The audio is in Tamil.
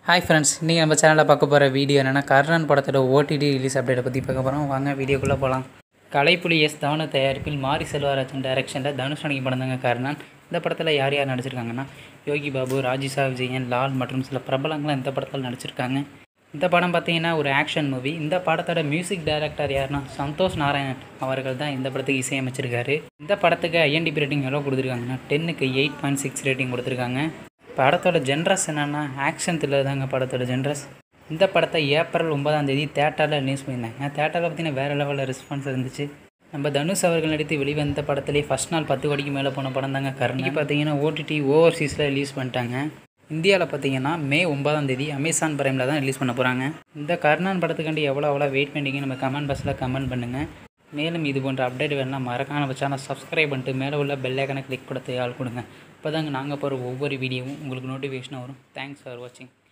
ஹாய் ஃப்ரெண்ட்ஸ் இன்றைக்கி நம்ம சேனலில் பார்க்க போகிற வீடியோ என்னென்னா கர்ணன் படத்தோட ஓடிடி ரிலீஸ் அப்டேட்டை பற்றி பார்க்க போகிறோம் வாங்க வீடியோக்குள்ளே போகலாம் கலைப்புலி எஸ் தானு தயாரிப்பில் மாரி செல்வராஜன் டைரக்ஷனில் தனுஷ் நடிக்க படம் தாங்க கர்ணன் இந்த படத்தில் யார் யார் நடிச்சிருக்காங்கன்னா யோகி பாபு ராஜிசா விஜயன் லால் மற்றும் சில பிரபலங்களும் இந்த படத்தில் நடிச்சிருக்காங்க இந்த படம் பார்த்தீங்கன்னா ஒரு ஆக்ஷன் மூவி இந்த படத்தோட மியூசிக் டைரக்டர் யாருன்னா சந்தோஷ் நாராயணன் அவர்கள் தான் இந்த படத்துக்கு இசையமைச்சிருக்காரு இந்த படத்துக்கு ஐஎன்டிபி ரேட்டிங் எவ்வளோ கொடுத்துருக்காங்கன்னா டென்னுக்கு எயிட் பாயிண்ட் சிக்ஸ் ரேட்டிங் கொடுத்துருக்காங்க படத்தோட ஜென்ரஸ் என்னென்னா ஆக்ஷன் த்ரில்லர் தாங்க படத்தோட ஜென்ரஸ் இந்த படத்தை ஏப்ரல் ஒன்பதாம் தேதி தேட்டரில் ரிலீஸ் பண்ணியிருந்தாங்க தேட்டரில் பார்த்தீங்கன்னா வேறு லெவலில் ரெஸ்பான்ஸ் இருந்துச்சு நம்ம தனுஷ் அவர்கள் நடித்து வெளிவந்த படத்துலேயே ஃபஸ்ட் நாள் பத்து கோடிக்கு மேலே போன படம் தாங்க கரண்டி பார்த்தீங்கன்னா ஓடிடி ஓவர்சீஸில் ரிலீஸ் பண்ணிட்டாங்க இந்தியாவில் பார்த்தீங்கன்னா மே ஒன்பதாம் தேதி அமேசான் பிரைமில் தான் ரிலீஸ் பண்ண போகிறாங்க இந்த கர்ணன் படத்துக்காண்டி எவ்வளோ எவ்வளோ வெயிட் பண்ணிங்க நம்ம கமெண்ட் பாக்ஸில் கமெண்ட் பண்ணுங்கள் மேலும் இது போன்ற அப்டேட் வேணும்னா மறக்காம நம்ம சேனல் சப்ஸ்கிரைப் பண்ணிட்டு மேலே உள்ள பெல் ஐக்கனை கிளிக் கொடுத்து ஆள் கொடுங்க அப்போ தாங்க நாங்கள் போகிற ஒவ்வொரு வீடியோவும் உங்களுக்கு நோட்டிஃபிகேஷனாக வரும் தேங்க்ஸ் ஃபார் வாட்சிங்